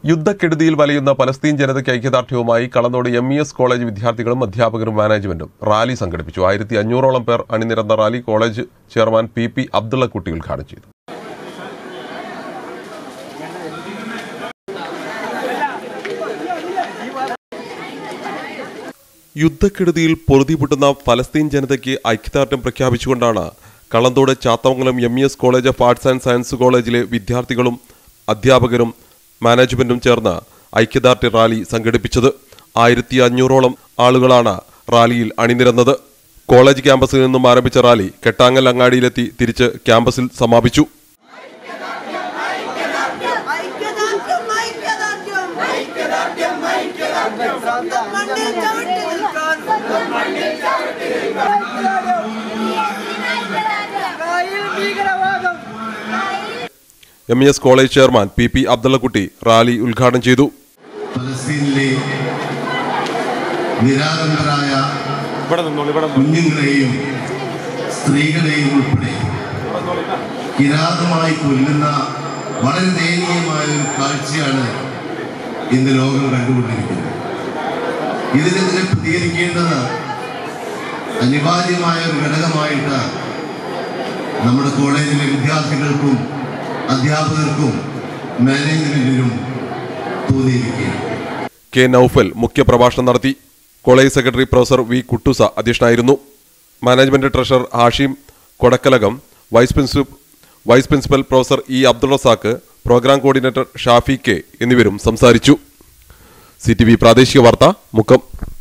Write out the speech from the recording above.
യുദ്ധക്കെടുതിയിൽ വലയുന്ന പലസ്തീൻ ജനതയ്ക്ക് ഐക്യദാർഢ്യവുമായി Kalanthode M E S college വിദ്യാർത്ഥികളും അധ്യാപകരും മാനേജ്മെന്റും റാലി സംഘടിപ്പിച്ചു ആയിരത്തി അഞ്ഞൂറോളം പേർ അണിനിരന്ന rally college chairman P P Abdullakutty ഉദ്ഘാടനം ചെയ്തു യുദ്ധക്കെടുതിയിൽ പൊറുതിപുട്ടുന്ന ഫലസ്തീൻ ജനതയ്ക്ക് ഐക്യദാർഢ്യം പ്രഖ്യാപിച്ചുകൊണ്ടാണ് Kalanthode Chathamangalam M E S college of arts and science കോളേജിലെ വിദ്യാർത്ഥികളും അധ്യാപകരും മാനേജ്മെന്റും ചേർന്ന് ഐക്യദാർഢ്യ റാലി സംഘടിപ്പിച്ചത് ആയിരത്തി അഞ്ഞൂറോളം ആളുകളാണ് റാലിയിൽ അണിനിരന്നത് കോളേജ് ക്യാമ്പസിൽ നിന്നും ആരംഭിച്ച റാലി കെട്ടാങ്ങൽ അങ്ങാടിയിലെത്തി തിരിച്ച് ക്യാമ്പസിൽ സമാപിച്ചു ഐക്യദാർഢ്യം ഐക്യദാർഢ്യം ഐക്യദാർഢ്യം സ്വന്തം മണ്ണിൽ ചവിട്ടി നിൽക്കാൻ കായിൽ ഭീകരവാദം M E S college chairman P P Abdullakutty rally ഉദ്ഘാടനം ചെയ്തു ഫലസ്തീനിലെ നിരാലംബരായ കുഞ്ഞുങ്ങളെയും സ്ത്രീകളെയും ഉൾപ്പെടെ കിരാതമായി കൊല്ലുന്ന വളരെ ദയനീയമായ ഒരു കാഴ്ചയാണ് ഇന്ന് ലോകം കണ്ടുകൊണ്ടിരിക്കുന്നത് ഇതിനെതിരെ പ്രതികരിക്കേണ്ടത് അനിവാര്യമായ ഒരു ഘടകമായിട്ട് നമ്മുടെ കോളേജിലെ വിദ്യാർത്ഥികൾക്കും അധ്യാപകർക്കും മാനേജ്മെന്റിനും തോന്നിയിരിക്കുകയാണ് കെ നൌഫൽ മുഖ്യപ്രഭാഷണം നടത്തി college secretary professor V Kuttusa അധ്യക്ഷനായിരുന്നു management treasurer Hashim Kodakkalakam vice principal vice principal professor E Abdul Razak programme coordinator Shafi K എന്നിവരും സംസാരിച്ചു സി ടി വി പ്രാദേശിക വാർത്ത മുക്കം